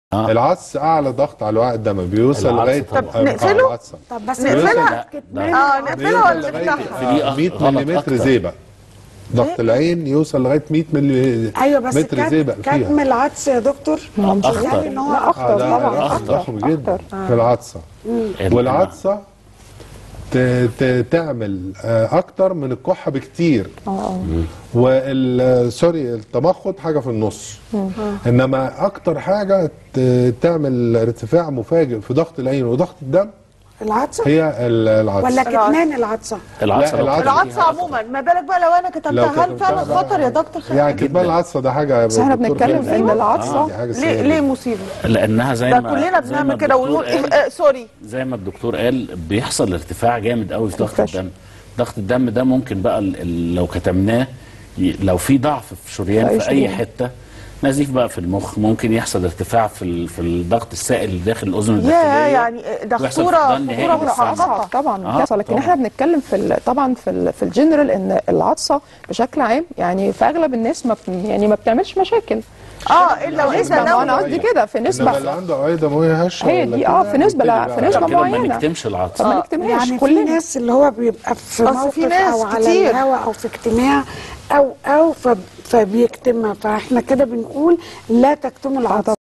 آه. العطس اعلى ضغط على الوعاء الدموي بيوصل العطس لغايه طبعاً. آه، طب نقفله؟ العطس. طب بس نقفلها؟ لا، ده- اه نقفلها ولا بيوصل لغاية نفتحها؟ في دي آه، 100 غلط ملم أكتر. زئبق ضغط العين يوصل لغايه 100 ملي ايوه بس متر كت- زئبق كتم فيها العدس يا دكتور ما هو مش أخطر. يعني ان هو لا آه، اخطر ده طبعا رقم أخطر. ضخم جدا أخطر. في العطسه إنما- والعطسه ت- ت- تعمل آه، اكتر من الكحه بكتير اه وال سوري التمخض حاجه في النص انما اكتر حاجه ت- تعمل ارتفاع مفاجئ في ضغط العين وضغط الدم العدسه هي ال- العطسه ولا كتمان العدسه العطس لا، العطس- العطسه عموما ما بالك بقى لو انا لو كتبتها هل كتبتها فعلا بقى- خطر يا دكتور خالد؟ يعني كتمان العطسه ده حاجه بس احنا دكتور بنتكلم خالد. ان العطسه دي حاجه ليه سيئة ليه جداً. مصيبه؟ لانها زي ده ما كلنا زي ما بنعمل كده الدكتور ونقول قال- إيه، آه، سوري زي ما الدكتور قال بيحصل ارتفاع جامد قوي في ضغط انتفاش. الدم ضغط الدم ده ممكن بقى ال- ال- لو كتمناه ي- لو في ضعف في شريان في أي في اي شريان. حته نزيف بقى في المخ ممكن يحصل ارتفاع في ال- في الضغط السائل اللي داخل الاذن يا الداخليه يعني ده ويحصل خطوره فقدان نهائي خطوره للسمع. اصعب محققه طبعا آه، بيحصل لكن طبعاً. احنا بنتكلم في ال- طبعا في ال في الجنرال ان العطسه بشكل عام يعني في اغلب الناس ما بت- يعني ما بتعملش مشاكل اه الا واذا نسبة ما انا لو قصدي كده في انما اللي نسبه عنده اوعيه دمويه هشه هي ولا دي، كده آه، في نسبة لا، بيبتدي في بقى- نسبة عشان كده ما معينة. نكتمش العطس فما آه، نكتمهاش يعني في كلنا ناس اللي هو بيبقى في أصل موقف في ناس او على كتير. الهوا او في اجتماع او او فب- فبيكتمها فاحنا كده بنقول لا تكتموا العطس